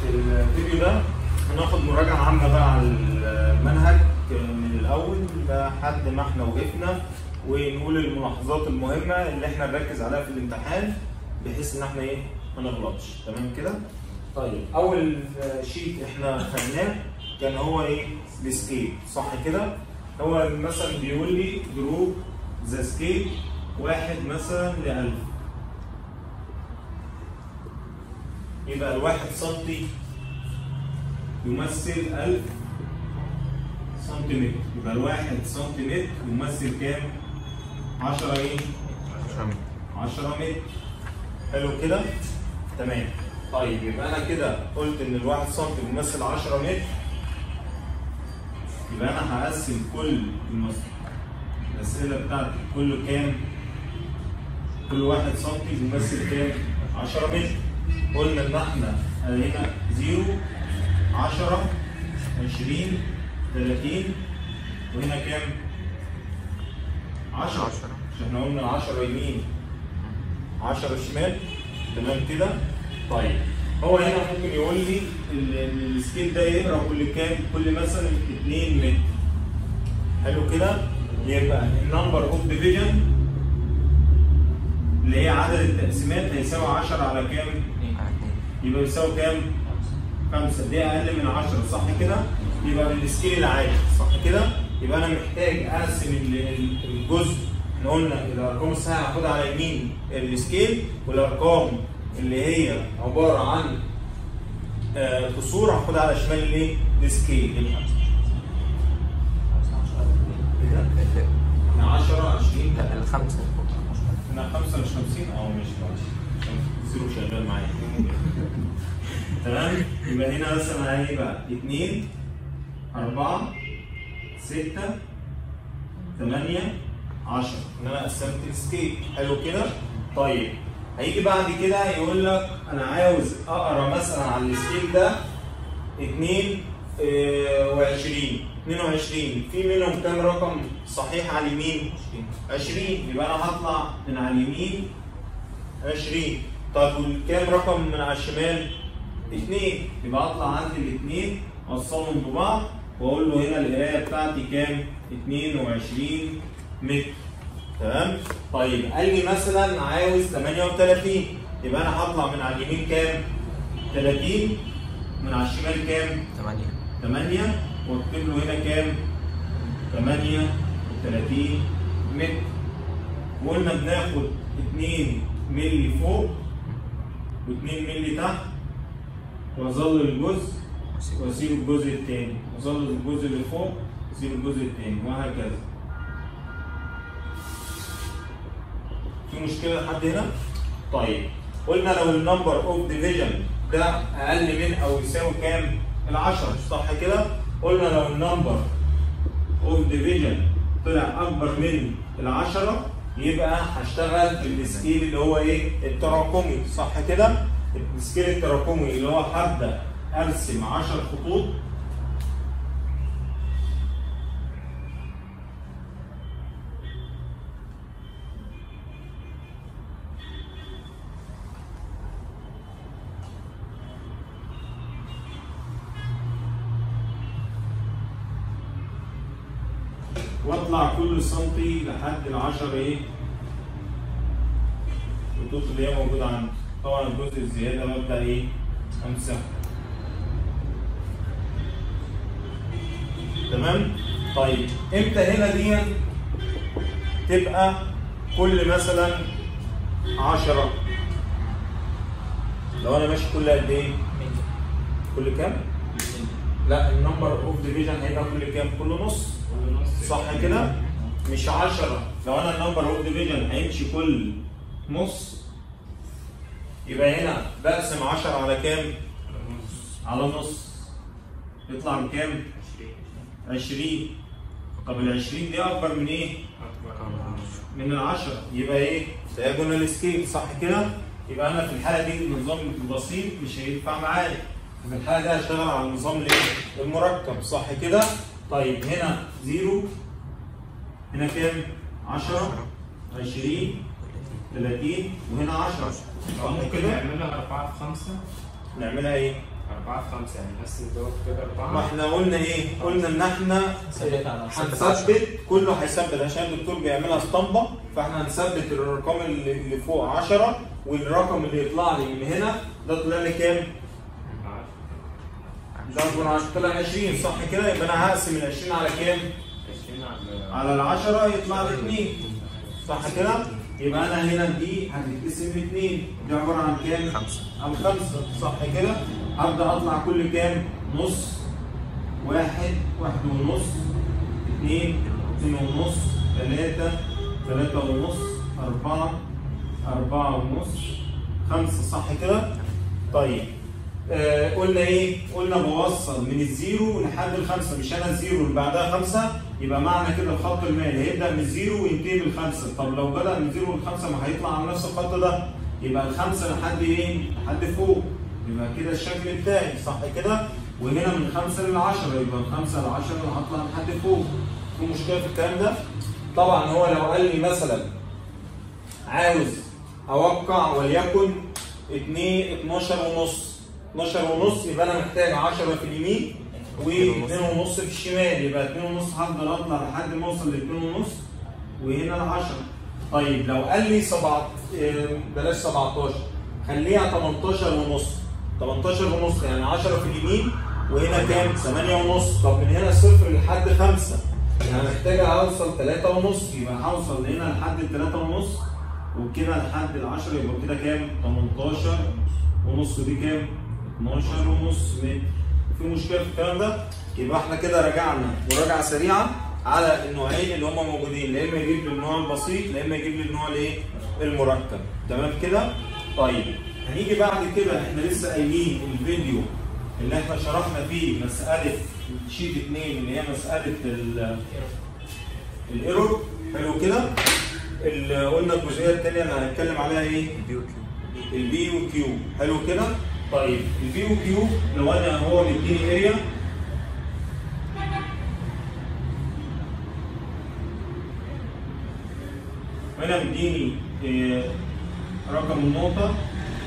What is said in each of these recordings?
في الفيديو ده هناخد مراجعة عامة بقى على المنهج من الأول لحد ما احنا وقفنا ونقول الملاحظات المهمة اللي احنا نركز عليها في الامتحان بحيث إن احنا إيه ما نغلطش تمام كده؟ طيب أول شيت احنا خدناه كان هو إيه؟ السكيل صح كده؟ هو مثلا بيقول لي جروب ذا سكيل واحد مثلا لألف يبقى الواحد سنتي يمثل ألف سنتيمتر يبقى الواحد سنتيمتر يمثل كام؟ 10 ايه؟ 10 متر حلو كده؟ تمام طيب يبقى انا كده قلت ان الواحد سنتي بيمثل 10 متر يبقى انا هقسم كل المس- الاسئله بتاعتي كله كام؟ كل واحد سنتي بيمثل كام؟ 10 متر قلنا ان احنا هنا 0 10 20 30 وهنا كام؟ 10 10. مش احنا قلنا 10 يمين 10 شمال تمام كده؟ طيب هو هنا ممكن يقول لي ال- ال- السكيل ده يقرا كل كام؟ كل مثلا 2 متر حلو كده؟ يبقى النمبر اوف ديفيجن اللي هي عدد التقسيمات هيساوي 10 على كام؟ يبقى يساوي كام؟ خمسة دي أقل من 10 صح كده؟ يبقى بالسكيل العادي صح كده؟ يبقى أنا محتاج أقسم ال- ال- الجزء احنا قلنا الأرقام الصحيحة هاخدها على يمين السكيل والأرقام اللي هي عبارة عن آه، كسور هاخدها على شمال الايه؟ السكيل يبقى من 10 20 لا الخمسة انا 5 مش 50 اه ماشي معلش زيرو شغال معايا تمام يبقى هنا مثلا هيبقى 2 4 6 8 10 ان انا قسمت السكيل حلو كده طيب هيجي بعد كده يقول لك انا عاوز اقرا مثلا على السكيل ده 2 و20 22 في منهم كام رقم صحيح على اليمين 20 يبقى انا هطلع من على اليمين 20 طب والكام رقم من على الشمال 2 يبقى اطلع عندي الاثنين اوصلهم ببعض واقول له هنا القرايه بتاعتي كام 22 متر تمام طيب قال لي مثلا عاوز 38 يبقى انا هطلع من على اليمين كام 30 من على الشمال كام ثمانية 8 واكتب له هنا كام 38 متر وقلنا بناخد 2 مللي فوق و2 مللي تحت واظل الجزء واسيب الجزء الثاني واظل الجزء اللي فوق واسيب الجزء الثاني وهكذا في مشكله لحد هنا طيب قلنا لو النمبر اوف ديفيجن ده اقل من او يساوي كام العشرة صح كده قلنا لو النمبر اوف ديفيجن طلع اكبر من العشرة يبقى هشتغل بالسكيل اللي هو ايه التراكمي صح كده السكيل التراكمي اللي هو هبدا ارسم 10 خطوط واطلع كل سنتي لحد ال 10 ايه الخطوط اللي هي موجوده عندي طبعا الجزء الزياده ببدا ايه امسحه تمام طيب امتى هنا دي تبقى كل مثلا 10 لو انا ماشي كل قد ايه كل كام لا النمبر اوف ديفيجن هيبقى كل كام كل نص صح كده؟ مش 10 لو انا النمبر اوف ديفيجن هيمشي كل نص يبقى هنا بقسم 10 على كام؟ على نص يطلع من كام؟ 20 طب ال 20 دي اكبر من ايه؟ من ال 10 يبقى ايه؟ diagonal سكيل صح كده؟ يبقى انا في الحاله دي النظام البسيط مش هينفع معايا في الحاله دي هشتغل على النظام الايه؟ المركب صح كده؟ طيب هنا زيرو هنا كام؟ 10 20 30 وهنا 10 صح ممكن كده؟ نعملها 4 في 5 نعملها ايه؟ 4 في 5 يعني نقسم دوت كده ما 4 احنا قلنا ايه؟ قلنا ان احنا ثبت على هنثبت كله هيثبت عشان الدكتور بيعملها اسطمبه فاحنا هنثبت الارقام اللي اللي فوق 10 والرقم اللي يطلع لي من هنا ده طلع لي كام؟ ده اكبر 10 طلع 20 صح كده يبقى انا هقسم ال 20 على كام؟ 20 على على ال 10 يطلع لي 2 صح كده؟ يبقى انا هنا دي هتتقسم ل 2 دي عباره عن كام؟ خمسة. عن 5 صح كده؟ هبدا اطلع كل كام؟ نص واحد واحد ونص اثنين اثنين ونص ثلاثة ثلاثة ونص أربعة أربعة ونص خمسة صح كده؟ طيب آه قلنا ايه؟ قلنا بوصل من الزيرو لحد الخمسة مش انا الزيرو اللي بعدها خمسة يبقى معنى كده الخط المائل هيبدأ من الزيرو وينتهي بالخمسة، طب لو بدأ من الزيرو للخمسة ما هيطلع على نفس الخط ده يبقى الخمسة لحد ايه؟ لحد فوق يبقى كده الشكل بتاعي صح كده؟ وهنا من خمسة للعشرة يبقى من خمسة لعشرة اللي هطلع لحد فوق في مشكلة في الكلام ده؟ طبعا هو لو قال لي مثلا عاوز اوقع وليكن 2 12 ونص 12 ونص يبقى انا محتاج 10 في اليمين و2 ونص في الشمال يبقى 2 ونص هفضل اطلع لحد ما اوصل ل 2 ونص وهنا ل 10 طيب لو قال لي 7 بلاش 17 خليها 18 ونص 18 ونص يعني 10 في اليمين وهنا كام؟ 8 ونص طب من هنا صفر لحد 5 يعني محتاج اوصل 3 ونص يبقى هوصل هنا لحد 3 ونص وكده لحد ال 10 يبقى كده كام؟ 18 ونص دي كام؟ 12 ونص متر في مشكله في الكلام ده؟ يبقى احنا كده رجعنا مراجعه سريعه على النوعين اللي هم موجودين لا اما يجيب لي النوع البسيط لا اما يجيب لي النوع الايه؟ المركب تمام كده؟ طيب هنيجي بعد كده احنا لسه قايلين الفيديو اللي احنا شرحنا فيه مساله شيت 2 اللي هي مساله ال- الايرور حلو كده؟ اللي قلنا الجزئيه الثانيه اللي هنتكلم عليها ايه؟ بي وكيو البي والكيو حلو كده؟ طيب البي والكيو لو انا هو مديني اريا هنا مديني آه، رقم النقطة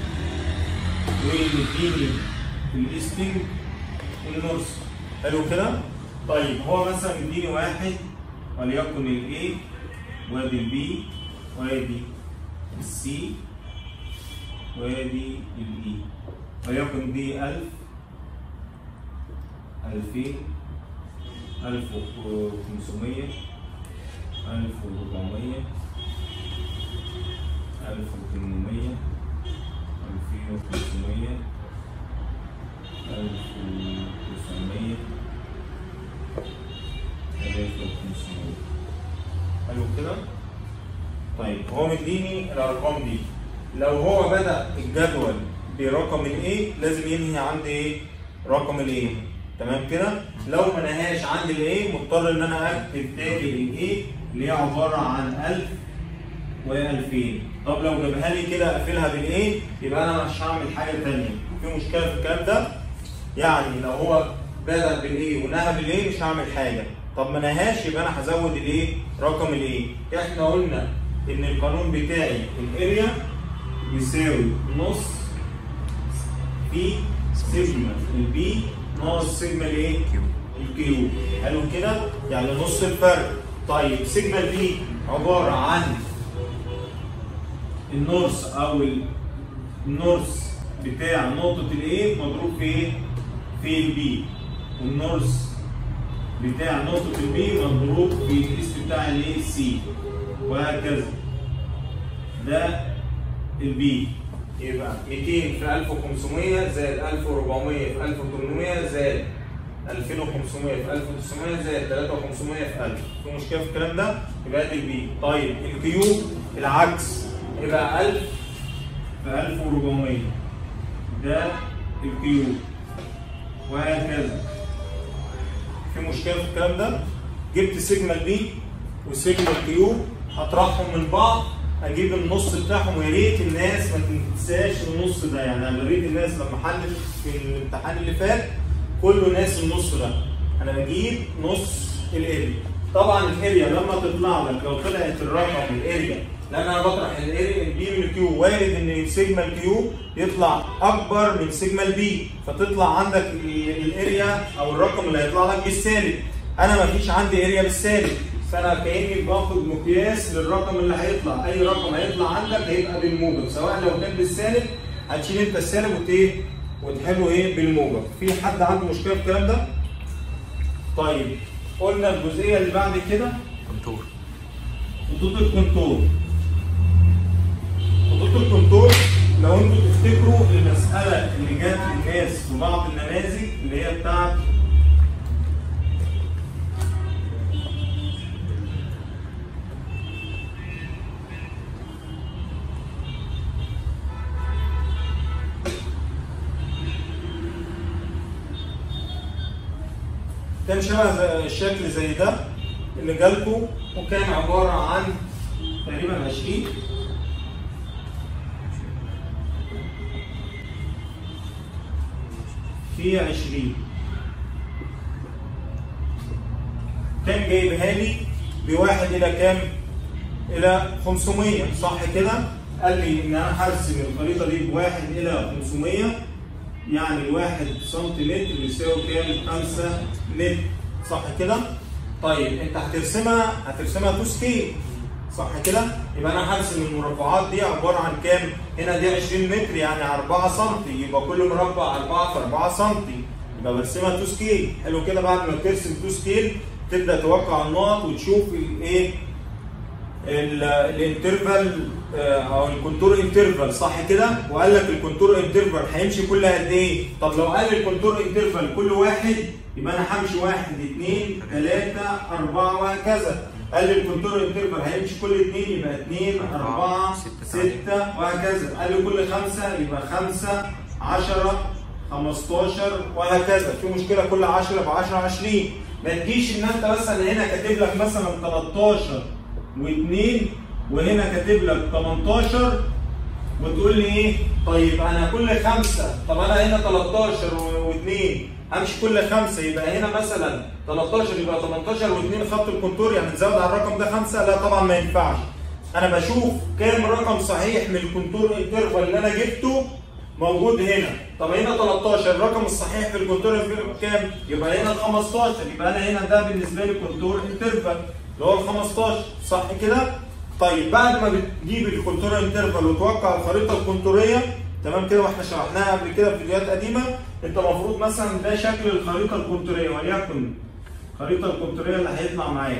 ومديني الايستنج والنورس حلو كده؟ طيب هو مثلا مديني واحد وليكن الاي وادي البي وادي السي وادي الاي وليكن دي 1000 2000 1500 1400 1800 2500 1900 3500 حلو كده؟ طيب هو مديني الارقام دي لو هو بدا الجدول برقم الايه لازم ينهي عند ايه رقم الايه تمام كده لو ما نهاش عند الايه مضطر ان انا اكتب تاني الايه اللي هي عباره عن 1000 و2000 طب لو جابها لي كده اقفلها بالايه يبقى انا مش هعمل حاجه ثانيه في مشكله في الكلام ده يعني لو هو بدا بالايه ونهى بالايه مش هعمل حاجه طب ما نهاش يبقى انا هزود الايه رقم الايه احنا قلنا ان القانون بتاعي الاريا يساوي نص في سيجما البي ناقص سيجما الايه كيو الكيو حلو كده يعني نص الفرق طيب سيجما البي عباره عن النورس او ال- النورس بتاع نقطه الايه مضروب في ايه في البي والنورس بتاع نقطه البي مضروب في الاس بتاع الايه سي وهكذا ده البي يبقى 200 في 1500 زائد 1400 في 1800 زائد 2500 في 1900 زائد 3500 في 1000 في مشكله في الكلام ده يبقى ادي البي طيب الكيو العكس يبقى 1000 في 1400 ده الكيو وهكذا في مشكله في الكلام ده جبت سيجما البي وسيجما الكيو هطرحهم من بعض اجيب النص بتاعهم ويا ريت الناس ما تنساش النص ده يعني انا ريت الناس لما حلت في الامتحان اللي فات كله ناس النص ده انا بجيب نص الاريا طبعا الاريا لما تطلع لك لو طلعت الرقم الاريا لان انا بطرح البي من الكيو وارد ان سيجما الكيو يطلع اكبر من سيجما البي فتطلع عندك ال- الاريا او الرقم اللي هيطلع لك بالسالب انا ما فيش عندي اريا بالسالب فانا كاني باخد مقياس للرقم اللي هيطلع اي رقم هيطلع عندك هيبقى بالموجب سواء لو كان بالسالب هتشيل انت السالب وت ايه وتحله ايه بالموجب في حد عنده مشكله في الكلام ده طيب قلنا الجزئيه اللي بعد كده كونتور خطوط الكونتور خطوط الكونتور لو انتوا تفتكروا المساله اللي جت للناس في بعض النماذج اللي هي بتاعت كان شبه زي- الشكل زي ده اللي جالكم وكان عباره عن تقريبا 20 في 20 كان جايبها لي بواحد الى كام؟ الى 500 صح كده؟ قال لي ان انا هرسم الخريطه دي بواحد الى 500 يعني الواحد سنتيمتر بيساوي كام؟ 5 متر صح كده؟ طيب انت هترسمها هترسمها تو سكيل صح كده؟ يبقى انا هرسم المربعات دي عباره عن كام؟ هنا دي 20 متر يعني 4 سم يبقى كل مربع 4 في 4 سم يبقى برسمها تو سكيل حلو كده بعد ما ترسم تو سكيل تبدا توقع النقط وتشوف الايه ال- الانترفال آه، او الكونتور انترفال صح كده وقال لك الكونتور انترفال هيمشي كل قد ايه طب لو قال الكونتور انترفال كل واحد يبقى انا همشي واحد اثنين ثلاثة أربعة وهكذا قال لي الكونتور انترفال هيمشي كل اثنين يبقى اثنين أربعة ستة وهكذا قال لي كل خمسة يبقى خمسة عشرة 15 وهكذا في مشكلة كل 10 ب 10 20 ما تجيش ان انت مثلا هنا كاتب لك مثلا 13 و2 وهنا كاتب لك 18 وتقول لي ايه؟ طيب انا كل خمسه طب انا هنا 13 و2 همشي كل خمسه يبقى هنا مثلا 13 يبقى 18 و2 خط الكونتور يعني تزود على الرقم ده خمسه لا طبعا ما ينفعش انا بشوف كام رقم صحيح من الكونتور انترفال اللي انا جبته موجود هنا طب هنا 13 الرقم الصحيح في الكونتور انترفال كام؟ يبقى هنا ال 15 يبقى انا هنا ده بالنسبه لي كونتور انترفال اللي هو ال 15 صح كده؟ طيب بعد ما بتجيب الكونتور انترفال وتوقع الخريطه الكونتوريه تمام كده واحنا شرحناها قبل كده في فيديوهات قديمه انت المفروض مثلا ده شكل الخريطه الكونتوريه وليكن الخريطه الكونتوريه اللي هيطلع معاك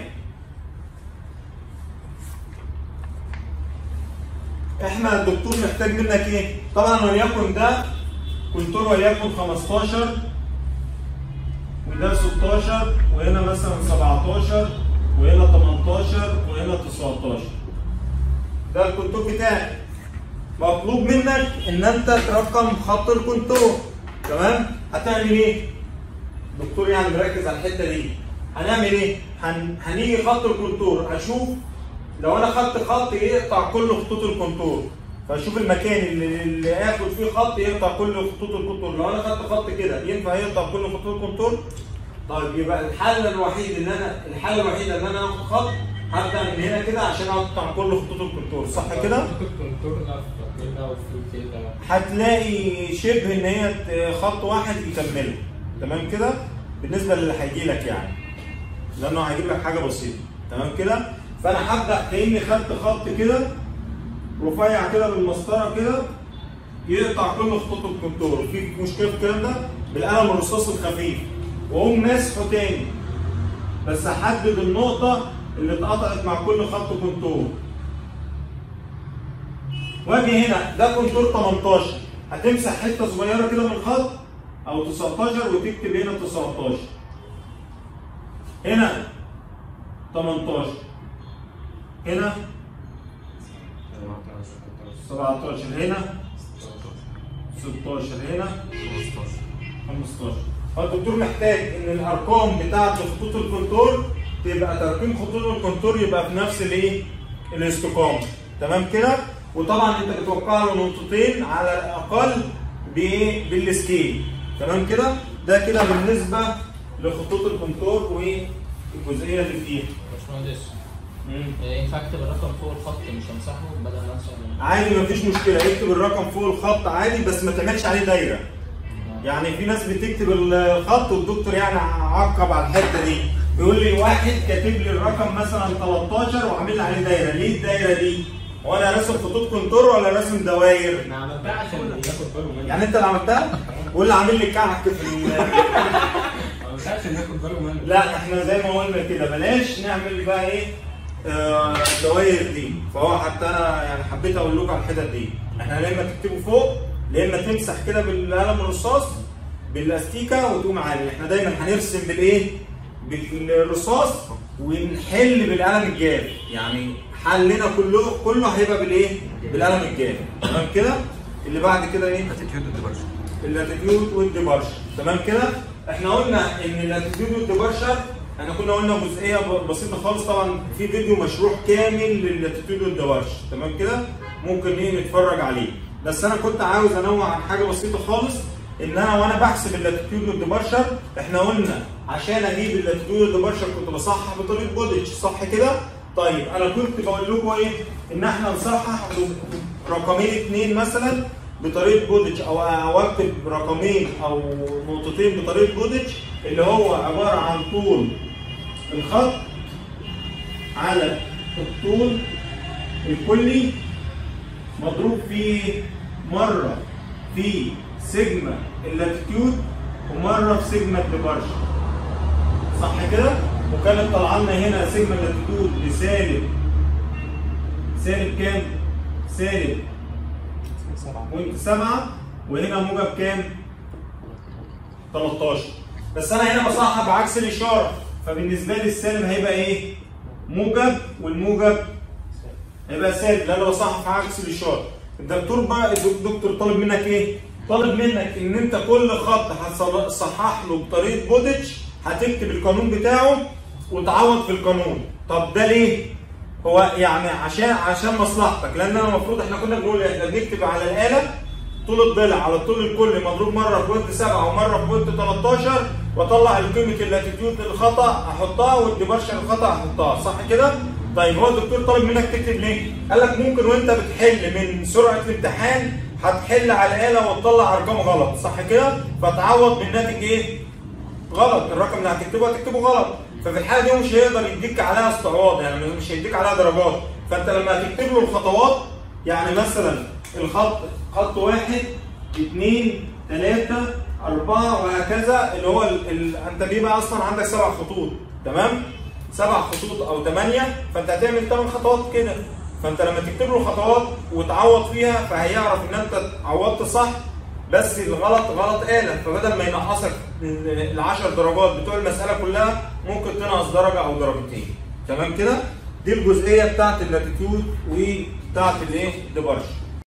احنا الدكتور محتاج منك ايه؟ طبعا وليكن ده كونتور وليكن 15 وده 16 وهنا مثلا 17 وهنا 18 وهنا 19 ده الكونتور بتاعك مطلوب منك ان انت ترقم خط الكونتور تمام هتعمل ايه الدكتور يعني مركز على الحته دي هنعمل ايه هن... هنيجي خط الكونتور اشوف لو انا خدت خط يقطع كل خطوط الكونتور فاشوف المكان اللي, اللي اخد فيه خط يقطع كل خطوط الكونتور لو انا خدت خط كده ينفع يقطع كل خطوط الكونتور طيب يبقى الحل الوحيد ان انا الحل الوحيد ان انا اخد خط هبدا من هنا كده عشان اقطع كل خطوط الكونتور صح كده؟ الكونتور لفه كده وفي كده هتلاقي شبه ان هي ت- خط واحد يكمله تمام كده؟ بالنسبه للي هيجي لك يعني لانه هيجيب لك حاجه بسيطه تمام كده؟ فانا هبدا كاني خدت خط كده رفيع كده بالمسطره كده يقطع كل خطوط الكونتور في مشكله في الكلام ده بالقلم الرصاص الخفيف واقوم ماسحه تاني بس احدد النقطه اللي اتقطعت مع كل خط كونتور واجي هنا ده كونتور 18 هتمسح حته صغيره كده من الخط او 19 وتكتب هنا 19 هنا 18 هنا 17 هنا 16 هنا 15 فالدكتور محتاج ان الارقام بتاعه خطوط الكونتور تبقى ترقيم خطوط الكونتور يبقى بنفس الايه؟ الاستقامه تمام كده؟ وطبعا انت بتوقع له نقطتين على الاقل بايه؟ بالسكيل تمام كده؟ ده كده بالنسبه لخطوط الكونتور والجزئيه اللي فيها باشمهندس ينفع اكتب الرقم فوق الخط مش همسحه بدل ما امسح عادي مفيش مشكله اكتب الرقم فوق الخط عادي بس ما تعملش عليه دايره يعني في ناس بتكتب الخط والدكتور يعني عقب على الحته دي بيقول لي واحد كاتب لي الرقم مثلا 13 وعامل لي عليه دايره ليه الدايره دي؟ هو انا راسم خطوط كونتور ولا راسم دواير؟ انا عملتها عشان ياخد باله مني يعني انت اللي عملتها؟ واللي عامل لي كعك في ال- عملتها عشان ياخد باله مني لا احنا زي ما قلنا كده بلاش نعمل بقى ايه آه، الدواير دي فهو حتى انا يعني حبيت اقول لكم على الحتت دي احنا يا اما تكتبوا فوق يا اما تمسح كده بالقلم الرصاص بالاستيكه وتقوم عالي احنا دايما هنرسم بالايه بالرصاص ونحل بالقلم الجاف يعني حلنا كله كله هيبقى بالايه بالقلم الجاف تمام كده اللي بعد كده ايه اللاتيتيود والديبارشر تمام كده احنا قلنا ان اللاتيتيود والديبارشر احنا كنا قلنا جزئيه ب- بسيطه خالص طبعا في فيديو مشروح كامل لللاتيتيود والديبارشر تمام كده ممكن ايه نتفرج عليه بس انا كنت عاوز انوع عن حاجه بسيطه خالص ان انا وانا بحسب اللاتيتيود والديبارشر احنا قلنا عشان اجيب اللاتيتيود والديبارشر كنت بصحح بطريقه بوديتش صح كده طيب انا كنت بقول لكم ايه ان احنا نصحح رقمين اثنين مثلا بطريقه بوديتش او او اكتب رقمين او نقطتين بطريقه بوديتش اللي هو عباره عن طول الخط على الطول الكلي مضروب في مره في سيجما اللاتيتيود ومره في سيجما الديبارشر صح كده؟ وكانت طالعه لنا هنا سيجما اللاتيتيود بسالب سالب كام؟ سالب بوينت 7 وهنا موجب كام؟ 13 بس انا هنا بصحح بعكس الاشاره فبالنسبه لي السالب هيبقى ايه؟ موجب والموجب هيبقى سالب لان انا بصحح عكس الاشاره الدكتور بقى الدكتور طالب منك ايه؟ طالب منك ان انت كل خط هتصحح له بطريقه بوديتش هتكتب القانون بتاعه وتعوض في القانون طب ده ليه؟ هو يعني عشان عشان مصلحتك لان انا المفروض احنا كنا بنقول احنا بنكتب على الاله طول الضلع على الطول الكلي مضروب مره في بوينت 7 ومره في بوينت 13 واطلع قيمه اللاتيتيود الخطا احطها والديبارشر الخطا احطها صح كده؟ طيب هو الدكتور طالب منك تكتب ليه؟ قال لك ممكن وانت بتحل من سرعه الامتحان هتحل على الاله وتطلع ارقام غلط صح كده؟ فتعوض بالناتج ايه؟ غلط الرقم اللي هتكتبه هتكتبه غلط ففي الحاله دي مش هيقدر يديك عليها استعراض يعني مش هيديك عليها درجات فانت لما هتكتب له الخطوات يعني مثلا الخط خط واحد اثنين ثلاثة أربعة وهكذا اللي هو ال... ال... أنت بيبقى أصلا عندك سبع خطوط تمام؟ سبع خطوط أو ثمانية فأنت هتعمل ثمان خطوات كده فأنت لما تكتب له خطوات وتعوض فيها فهيعرف إن أنت عوضت صح بس الغلط غلط آلة فبدل ما ينقصك ال 10 درجات بتوع المسألة كلها ممكن تنقص درجة أو درجتين تمام كده؟ دي الجزئية بتاعت اللاتيتيود وبتاعت الايه؟ الديبارشن